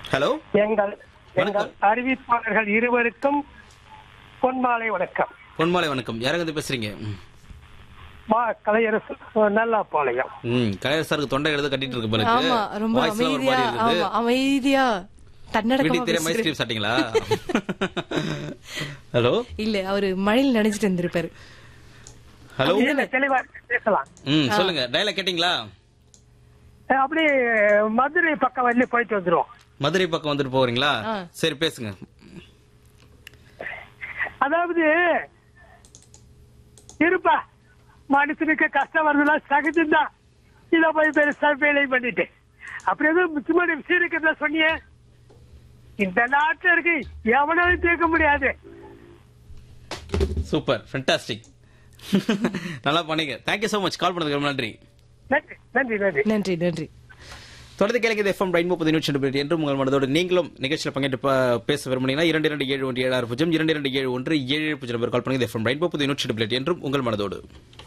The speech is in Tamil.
ஹலோ எங்கள் எங்கள் அறிவிப்பாளர்கள் இருவருக்கும் பொன்மாலை வணக்கம் பொன்மாலை வணக்கம் யாரங்க வந்து பேசுறீங்க ம். மா கலையரசு நல்லா பாளையம் ம் கலையர் சாருக்கு தொண்டை எழுத கட்டிட்டு இருக்கு போல இருக்கு. ஆமா ரொம்ப Voice எல்லாம் ஒரு அமைதியா மாதிரி இருக்குது. ஆமா அமைதியா தன்னடக்கமா வீட்டுக்கு தெரியாம பேசுறாரு. ஐஸ்கிரீம் சாப்பிட்டீங்களா ஹலோ இல்ல அவரு மழையில் நினைச்சிட்டு இருந்திருப்பாரு ஹலோ இல்ல, தெளிவா பேசலாம் ம் சொல்லுங்க டயலாக் கேட்டிங்களா அஹ் அப்படியே மதுரை பக்கம் வந்து போயிட்டு வந்துரும் மதுரை பக்கம் வந்துட்டு போறீங்களா ஆ. சரி பேசுங்க அதாவது இருப்பா மனுஷனுக்கு கஷ்டம் வருதுன்னா சகஜம்தான் இத போய் பெருசா வேலை பண்ணிட்டு அப்படி எதுவும் முக்கியமான விஷயம் இருக்கிறதா சொன்னியே இந்த நாட்டுல இருக்கு எவனாலும் தீர்க்க முடியாது சூப்பர் ஃபென்டாஸ்டிக் நல்லா பண்ணீங்க தேங்க்யூ so மச் கால் பண்ணதுக்கு ரொம்ப நன்றி நன்றி நன்றி நன்றி நன்றி நன்றி தொடர்ந்து கேளுங்க எஃப்எம் ரெயின்போ பதினூற்றி ரெண்டு என்று உங்கள் மனதோடு நீங்களும் நிகழ்ச்சியில் பங்கேற்று ப- பேச விரும்புனீங்கன்னா இரண்டு இரண்டு ஏழு ஒன்று ஏழு ஆறு பூஜ்ஜியம் இரண்டு இரண்டு ஏழு ஒன்று ஏழு ஏழு பூஜ்ஜியம் நம்பர் கால் பண்ணுங்க எஃப்எம் ரெயின்போ பதினூற்றி ரெண்டு என்றும் உங்கள் மனதோடு